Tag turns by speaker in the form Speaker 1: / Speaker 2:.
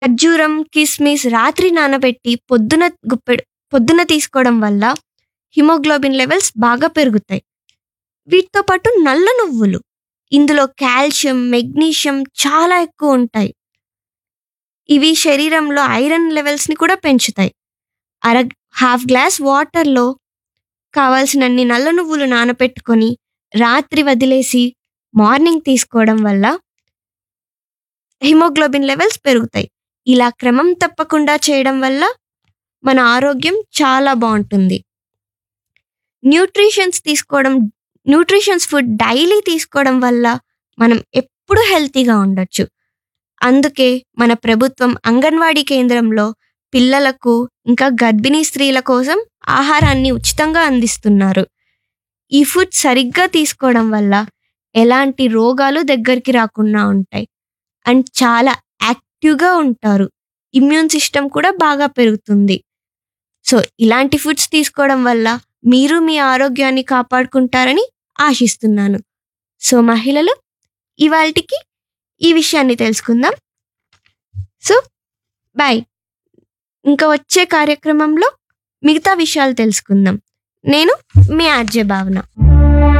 Speaker 1: ఖర్జూరం కిస్మిస్ రాత్రి నానబెట్టి పొద్దున గుప్పెడు పొద్దున తీసుకోవడం వల్ల హిమోగ్లోబిన్ లెవెల్స్ బాగా పెరుగుతాయి వీటితో పాటు నల్ల నువ్వులు ఇందులో కాల్షియం మెగ్నీషియం చాలా ఎక్కువ ఉంటాయి ఇవి శరీరంలో ఐరన్ లెవెల్స్ని కూడా పెంచుతాయి అర హాఫ్ గ్లాస్ వాటర్లో కావాల్సినన్ని నల్ల నువ్వులు నానబెట్టుకొని రాత్రి వదిలేసి మార్నింగ్ తీసుకోవడం వల్ల హిమోగ్లోబిన్ లెవెల్స్ పెరుగుతాయి ఇలా క్రమం తప్పకుండా చేయడం వల్ల మన ఆరోగ్యం చాలా బాగుంటుంది న్యూట్రిషన్స్ తీసుకోవడం న్యూట్రిషన్స్ ఫుడ్ డైలీ తీసుకోవడం వల్ల మనం ఎప్పుడు హెల్తీగా ఉండొచ్చు అందుకే మన ప్రభుత్వం అంగన్వాడీ కేంద్రంలో పిల్లలకు ఇంకా గర్భిణీ స్త్రీల కోసం ఆహారాన్ని ఉచితంగా అందిస్తున్నారు ఈ ఫుడ్ సరిగ్గా తీసుకోవడం వల్ల ఎలాంటి రోగాలు దగ్గరికి రాకుండా ఉంటాయి అండ్ చాలా యాక్టివ్గా ఉంటారు ఇమ్యూన్ సిస్టమ్ కూడా బాగా పెరుగుతుంది సో ఇలాంటి ఫుడ్స్ తీసుకోవడం వల్ల మీరు మీ ఆరోగ్యాన్ని కాపాడుకుంటారని ఆశిస్తున్నాను సో మహిళలు ఇవాళకి ఈ విషయాన్ని తెలుసుకుందాం సో బాయ్ ఇంకా వచ్చే కార్యక్రమంలో మిగతా విషయాలు తెలుసుకుందాం నేను మీ ఆర్జే భావన